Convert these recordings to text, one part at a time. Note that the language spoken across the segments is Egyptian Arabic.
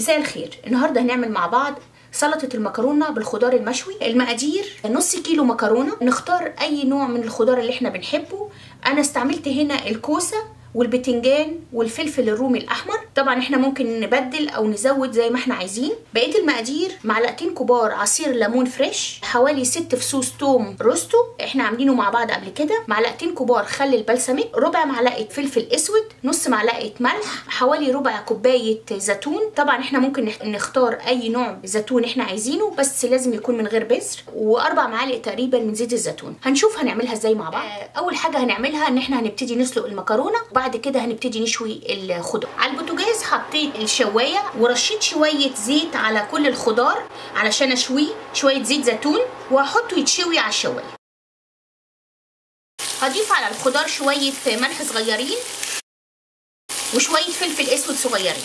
مساء الخير النهارده هنعمل مع بعض سلطة المكرونة بالخضار المشوي المقادير نص كيلو مكرونة نختار أي نوع من الخضار اللي احنا بنحبه أنا استعملت هنا الكوسة والبتنجان والفلفل الرومي الاحمر طبعا احنا ممكن نبدل او نزود زي ما احنا عايزين بقيه المقادير معلقتين كبار عصير ليمون فريش حوالي ست فصوص توم روستو احنا عاملينه مع بعض قبل كده معلقتين كبار خل البلسميك ربع معلقه فلفل اسود نص معلقه ملح حوالي ربع كوبايه زيتون طبعا احنا ممكن نختار اي نوع زيتون احنا عايزينه بس لازم يكون من غير بذر واربع معالق تقريبا من زيت الزيتون هنشوف هنعملها ازاي مع بعض آه اول حاجه هنعملها ان احنا هنبتدي نسلق المكرونه وبعد كده هنبتدي نشوي الخضار على البوتاجاز حطيت الشوايه ورشيت شويه زيت على كل الخضار علشان اشويه شويه زيت زيتون وهحطه يتشوي على الشوايه هضيف على الخضار شويه ملح صغيرين وشويه فلفل اسود صغيرين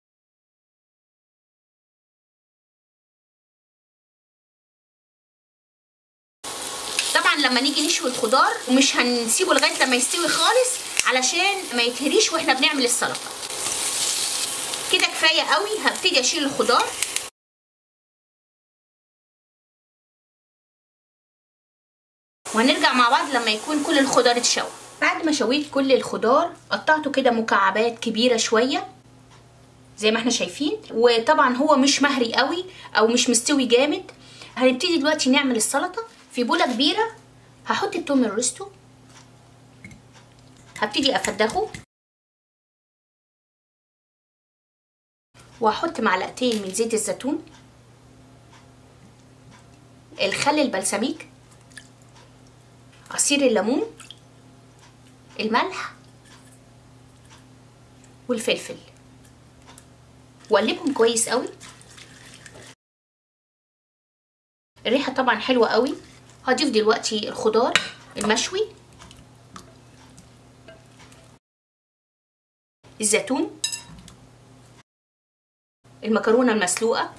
طبعا لما نيجي نشوي الخضار ومش هنسيبه لغايه لما يستوي خالص علشان ما يتهريش واحنا بنعمل السلطه كده كفايه قوي هبتدي اشيل الخضار وهنرجع مع بعض لما يكون كل الخضار اتشوى بعد ما شويت كل الخضار قطعته كده مكعبات كبيره شويه زي ما احنا شايفين وطبعا هو مش مهري قوي او مش مستوي جامد هنبتدي دلوقتي نعمل السلطه في بوله كبيره هحط التوم الروستو هبتدي افدغه وهحط معلقتين من زيت الزيتون الخل البلسميك عصير الليمون الملح والفلفل واقلبهم كويس قوي الريحه طبعا حلوه قوي هضيف دلوقتي الخضار المشوي الزيتون المكرونه المسلوقه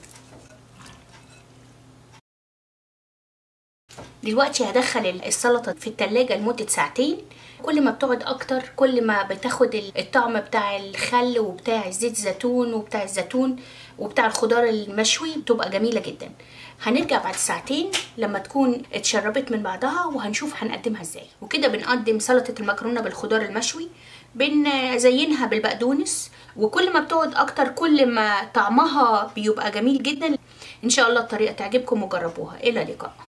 دلوقتي هدخل السلطه في التلاجة لمده ساعتين كل ما بتقعد اكتر كل ما بتاخد الطعم بتاع الخل وبتاع زيت الزيتون وبتاع الزيتون وبتاع الخضار المشوي بتبقى جميله جدا هنرجع بعد ساعتين لما تكون اتشربت من بعضها وهنشوف هنقدمها ازاي وكده بنقدم سلطه المكرونه بالخضار المشوي بنزينها بالبقدونس وكل ما بتقعد اكتر كل ما طعمها بيبقى جميل جدا ان شاء الله الطريقه تعجبكم وجربوها الى اللقاء